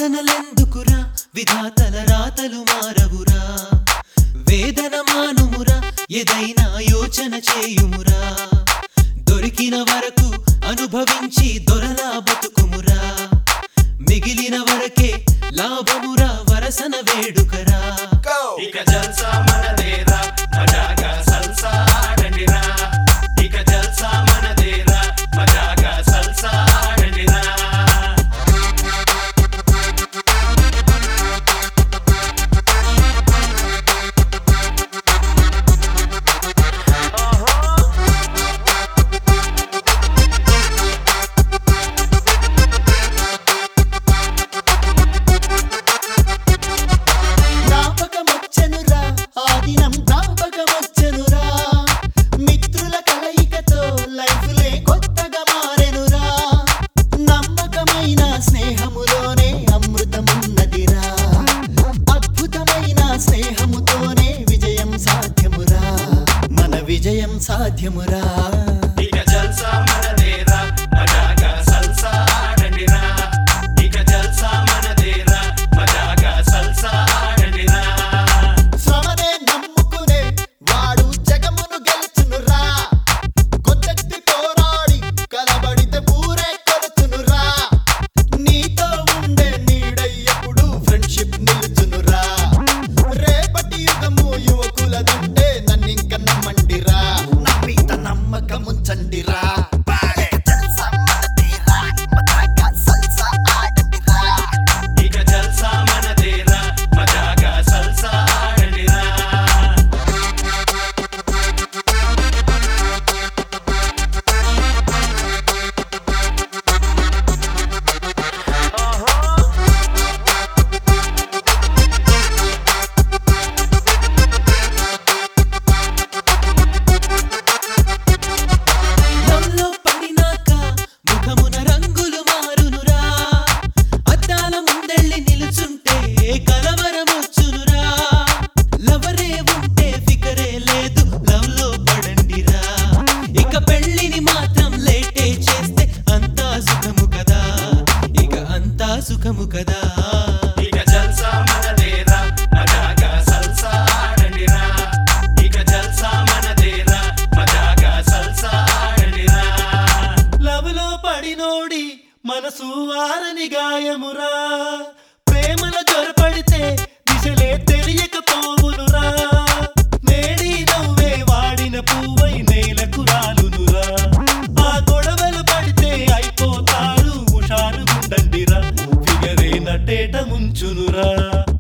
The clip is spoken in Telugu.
వాదనలెందుకురా విధాతల రాతలు మారవురా వేదన మానుమురా ఏదైనా యోచన చేయుమురా దొరికిన వరకు అనుభవించి దొరలా బతుకుమురా మిగిలిన వరకే లాభమురా వరసన వేడుకరా ఇక జల్సా మనదేరా మజాగా సల్సా ఆడండిరా ఇక జల్సా మనదేరా మజాగా సల్సా ఆడండిరా జ్ఞాపకమొచ్చెనురా ఆ దినం జ్ఞాపకమొచ్చెనురా మిత్రుల కలయికతో లైఫ్లే కొత్తగా మారెనురా నమ్మకమైన స్నేహములోనే అమృతమున్నదిరా అద్భుతమైన స్నేహముతోనే విజయం సాధ్యమురా మన విజయం సాధ్యమురా ఇక జల్సా మనదేరా మజాగా సల్సా ఆడండిరా ఇక జల్సా మనదేరా మజాగా సల్సా ఆడండిరా శ్రమనే నమ్ముకునే వాడు జగమును గెలుచునురా కొత్తెత్తి పోరాడి కలబడితే పూరే కొలుచునురా నీతో ఉండే నీడై ఎప్పుడు ఫ్రెండ్షిప్ నిలుచునురా రేపటి యుగము యువకులదంటే నన్నింక నమ్మండిరా నా మీద నమ్మకముంచండిరా ఇక జల్సా మనదేరా మజాగా సల్సా ఆడండిరా లవ్లో పడినాక ముఖమున రంగులు మారునురా అద్దాల ముందెళ్ళి నిలుచుంటే కలవరమొచ్చునురా లవరే ఉంటే ఫికరే లేదు లవ్లో పడండిరా ఇక పెళ్ళిని మాత్రం లేటే చేస్తే అంతా సుఖము కదా ఇక అంతా సుఖము కదా ఇక జల్సా మనదేరా మజాగా సల్సా ఆడండిరా ఇక జల్సా మనదేరా మజాగా సల్సా ఆడండిరా లవ్లో పడినోడి మనసు వారని గాయమురా ప్రేమల జొరపడితే దిశలే తెలియకపోవునురా నేడి నవ్వే వాడిన పువ్వై నేలకు రాలునురా ఆ గొడవలు పడితే అయిపోతారు హుషారుగుండండిరా ఫిగరే నటేట ముంచునురా